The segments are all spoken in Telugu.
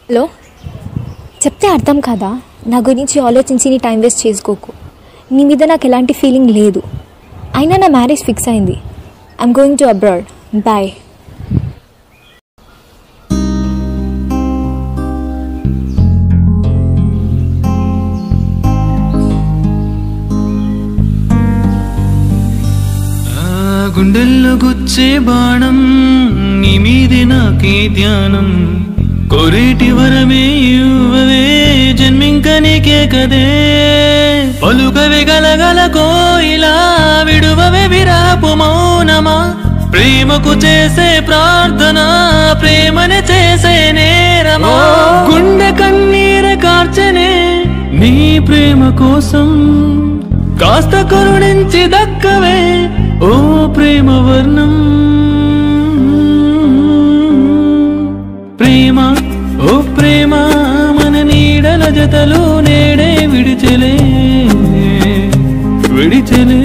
హలో చెప్తే అర్థం కాదా నా గురించి ఆలోచించి నీ టైం వేస్ట్ చేసుకోకు నీ మీద నాకు ఎలాంటి ఫీలింగ్ లేదు అయినా నా మ్యారేజ్ ఫిక్స్ అయింది I'm going to abroad boy ఆ గుండెల్లో గుచ్చే బాణం నీ మీదే నాకే ధ్యానం కోరేటి వరమే ఇవ్వవే జన్మింక నీకే కదే పలుకవే గలగల కోయిలా విడువవే విరాపు మౌనమా ప్రేమకు చేసే ప్రార్థన ప్రేమని చేసే నేరమా గుండె కన్నీర కార్చనే నీ ప్రేమ కోసం కాస్త కరుణించి దక్కవే ఓ ప్రేమ వర్ణం ప్రేమ ఓ ప్రేమ మన నీడల జతలు నేడే విడిచెలే విడిచెలే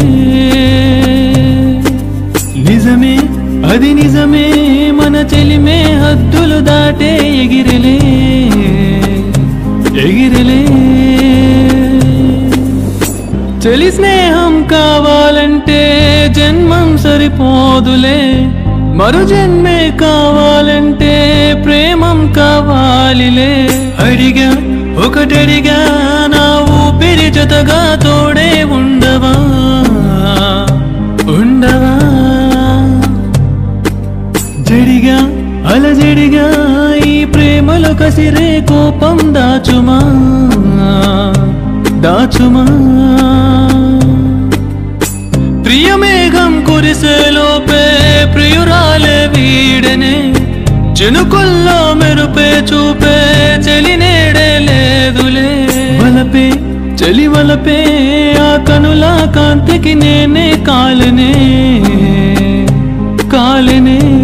నిజమే అది నిజమే మన చెలిమే హద్దులు దాటే ఎగిరెలే ఎగిరెలే చెలి స్నేహం కావాలంటే జన్మం సరిపోదులే మరు జన్మే కావాలంటే ప్రేమం కావాలిలే అడిగా ఒకటడిగా నా ఊపిరి జతగా తోడే ఉండవా ఉండవా జడిగా అలజడిగా ఈ ప్రేమలో కసిరే కోపం దాచుమా దాచుమా ప్రియమేఘం కురిసేలోపే ప్రియురాలే వీడనే చినుకుల్లో మెరుపే చూపే చెలి నేడే లేదులే వలపే చలి వలపే ఆ కనుల కాంతికి నేనే కాలనే కాలనే